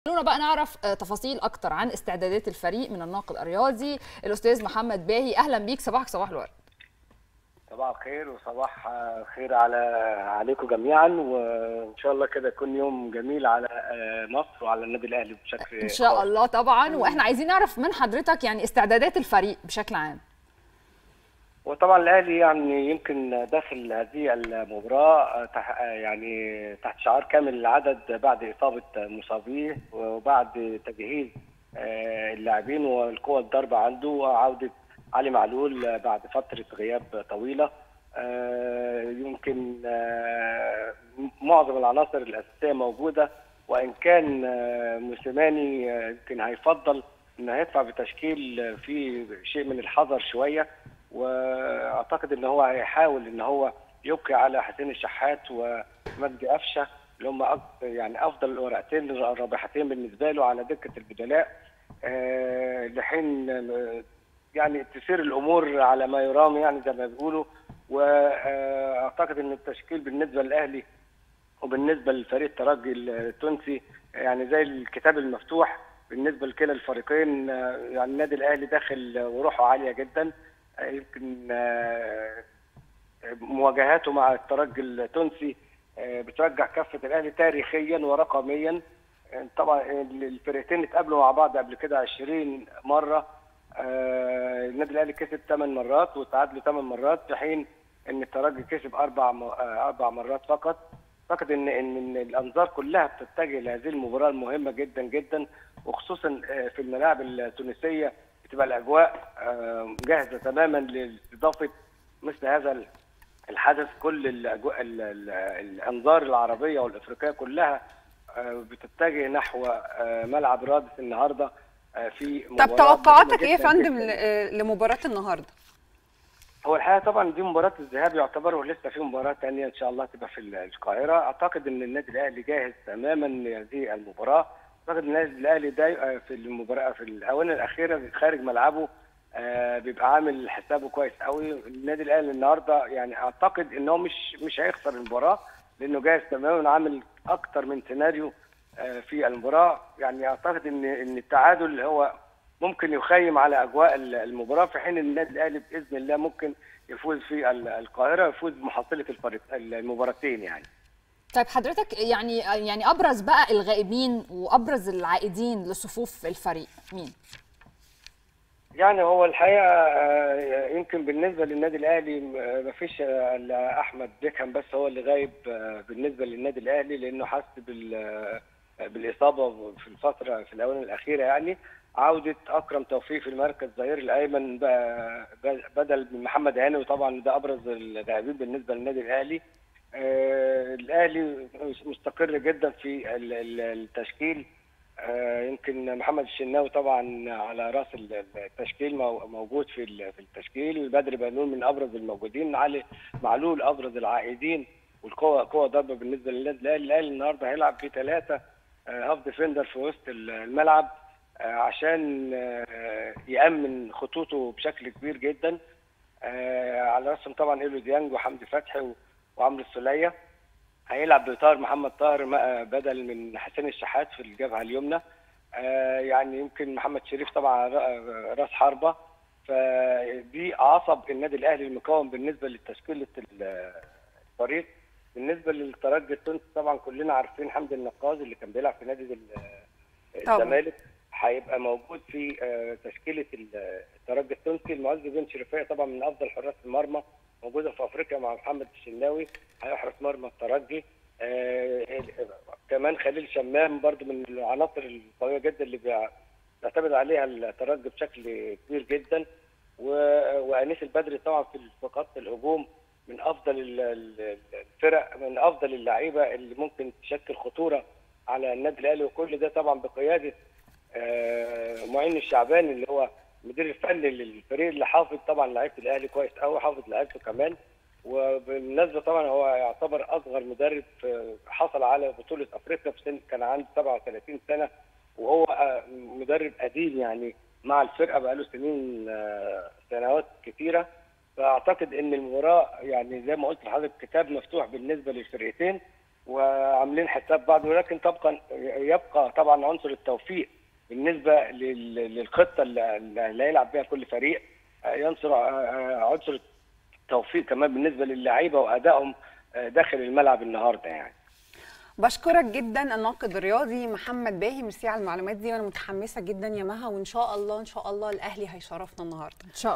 خلونا بقى نعرف تفاصيل اكتر عن استعدادات الفريق من الناقد الرياضي الاستاذ محمد باهي اهلا بيك صباحك صباح الورد صباح الخير وصباح خير على عليكم جميعا وان شاء الله كده يكون يوم جميل على مصر وعلى النادي الاهلي بشكل ان شاء الله طبعا واحنا عايزين نعرف من حضرتك يعني استعدادات الفريق بشكل عام وطبعا الاهلي يعني يمكن داخل هذه المباراه يعني تحت شعار كامل العدد بعد اصابه مصابيه وبعد تجهيز اللاعبين والقوى الضربه عنده وعوده علي معلول بعد فتره غياب طويله يمكن معظم العناصر الاساسيه موجوده وان كان موسيماني يمكن هيفضل انه هيدفع بتشكيل فيه شيء من الحذر شويه واعتقد ان هو هيحاول ان هو يبقي على حسين الشحات ومجدي قفشه اللي هم يعني افضل الورقتين الرابحتين بالنسبه له على دكه البدلاء أه لحين يعني تسير الامور على ما يرام يعني زي ما بيقولوا واعتقد ان التشكيل بالنسبه للاهلي وبالنسبه لفريق الترجي التونسي يعني زي الكتاب المفتوح بالنسبه لكلا الفريقين يعني النادي الاهلي داخل وروحه عاليه جدا يمكن مواجهاته مع الترجي التونسي بترجع كفه الاهلي تاريخيا ورقميا طبعا الفرقتين اتقابلوا مع بعض قبل كده 20 مره النادي الاهلي كسب 8 مرات وتعادلوا 8 مرات في حين ان الترجي كسب اربع اربع مرات فقط اعتقد ان ان الانظار كلها بتتجه لهذه المباراه المهمه جدا جدا وخصوصا في الملاعب التونسيه بتبقى الاجواء جاهزه تماما لاستضافه مثل هذا الحدث كل الاجواء الانظار العربيه والافريقيه كلها بتتجه نحو ملعب رادس النهارده في طب توقعاتك ايه يا فندم لمباراه النهارده؟ هو الحقيقه طبعا دي مباراه الذهاب يعتبر ولسه في مباراه ثانيه ان شاء الله تبقى في القاهره اعتقد ان النادي الاهلي جاهز تماما لهذه المباراه اعتقد النادي الاهلي ده في المباراه في الاونه الاخيره خارج ملعبه آه بيبقى عامل حسابه كويس قوي النادي الاهلي النهارده يعني اعتقد ان هو مش مش هيخسر المباراه لانه جاهز تماما عامل اكتر من سيناريو آه في المباراه يعني اعتقد ان ان التعادل هو ممكن يخيم على اجواء المباراه في حين ان النادي الاهلي باذن الله ممكن يفوز في القاهره يفوز بمحصله المباراتين يعني طيب حضرتك يعني يعني ابرز بقى الغائبين وابرز العائدين لصفوف الفريق مين؟ يعني هو الحقيقه يمكن بالنسبه للنادي الاهلي ما فيش الا احمد بيكهام بس هو اللي غايب بالنسبه للنادي الاهلي لانه حس بالاصابه في الفتره في الاونه الاخيره يعني عوده اكرم توفيق في المركز الظهير الايمن بدل من محمد هاني وطبعا ده ابرز اللاعبين بالنسبه للنادي الاهلي آه الاهلي مستقر جدا في التشكيل آه يمكن محمد الشناوي طبعا على راس التشكيل موجود في التشكيل بدر بنون من ابرز الموجودين علي معلول ابرز العائدين والقوه قوه ضربه بالنسبه للنادي الاهلي الاهلي النهارده هيلعب بثلاثه هاف ديفندر في وسط الملعب آه عشان يامن خطوطه بشكل كبير جدا على راسهم طبعا ايلو ديانج وحمدي فتحي وعمرو السوليه هيلعب بطاهر محمد طاهر بدل من حسين الشحات في الجبهه اليمنى آه يعني يمكن محمد شريف طبعا راس حربه فدي عصب النادي الاهلي المكون بالنسبه لتشكيله الفريق بالنسبه للترجي التونسي طبعا كلنا عارفين حمدي النقاز اللي كان بيلعب في نادي الزمالك هيبقى موجود في تشكيله الترجي التونسي المعز بن شريفيه طبعا من افضل حراس المرمى موجوده في افريقيا مع محمد الشناوي هيحرس مرمى الترجي آه كمان خليل شمام برضو من العناصر القويه جدا اللي بيعتمد عليها الترجي بشكل كبير جدا وانيس البدري طبعا في خط الهجوم من افضل الفرق من افضل اللعيبه اللي ممكن تشكل خطوره على النادي الاهلي وكل ده طبعا بقياده آه معين الشعباني اللي هو المدير الفني للفريق اللي حافظ طبعا لعيبه الاهلي كويس قوي حافظ لعيبته كمان وبالمناسبه طبعا هو يعتبر اصغر مدرب حصل على بطوله افريقيا في سن كان عنده 37 سنه وهو مدرب قديم يعني مع الفرقه بقاله سنين سنوات كثيره فاعتقد ان المباراه يعني زي ما قلت لحضرتك كتاب مفتوح بالنسبه للفرقتين وعاملين حساب بعض ولكن تبقى يبقى طبعا عنصر التوفيق بالنسبه لل- للخطه اللي اللي هيلعب بيها كل فريق آه، ينصر آه، عنصر التوفيق كمان بالنسبه للعيبه وادائهم آه، داخل الملعب النهارده يعني بشكرك جدا الناقد الرياضي محمد باهي ميرسي على المعلومات دي وانا متحمسه جدا يا مها وان شاء الله ان شاء الله الاهلي هيشرفنا النهارده ان شاء